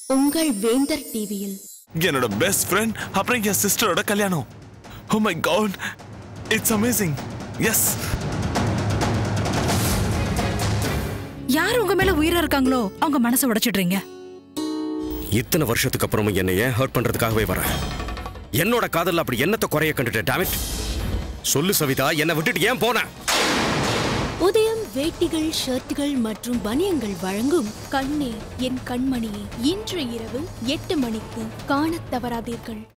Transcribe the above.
உங்கள் வேந்தர் டிவியில் என்னோட பெஸ்ட் ஃப்ரெண்ட் அப்புறம் என் சிஸ்டரோட கல்யாணம் oh my god it's amazing yes யார் உங்க மேல உயிரா இருக்காங்களோ அவங்க மனசை உடைச்சிடுறீங்க இத்தனை வருஷத்துக்கு அப்புறமும் என்னை ஏன் ஹர்ட் பண்றதுக்காகவே வரேன் என்னோட காதல்ல அப்படி என்னத்தை குறைய கண்டுட்டேன் டேமிட் சொல்லு சவிதா என்னை விட்டுட்டு ஏன் போன உதயம் வேட்டிகள் ஷர்ட்டுகள் மற்றும் பனியங்கள் வழங்கும் கண்ணே என் கண்மணியே இன்று இரவு எட்டு மணிக்கு காணத் தவறாதீர்கள்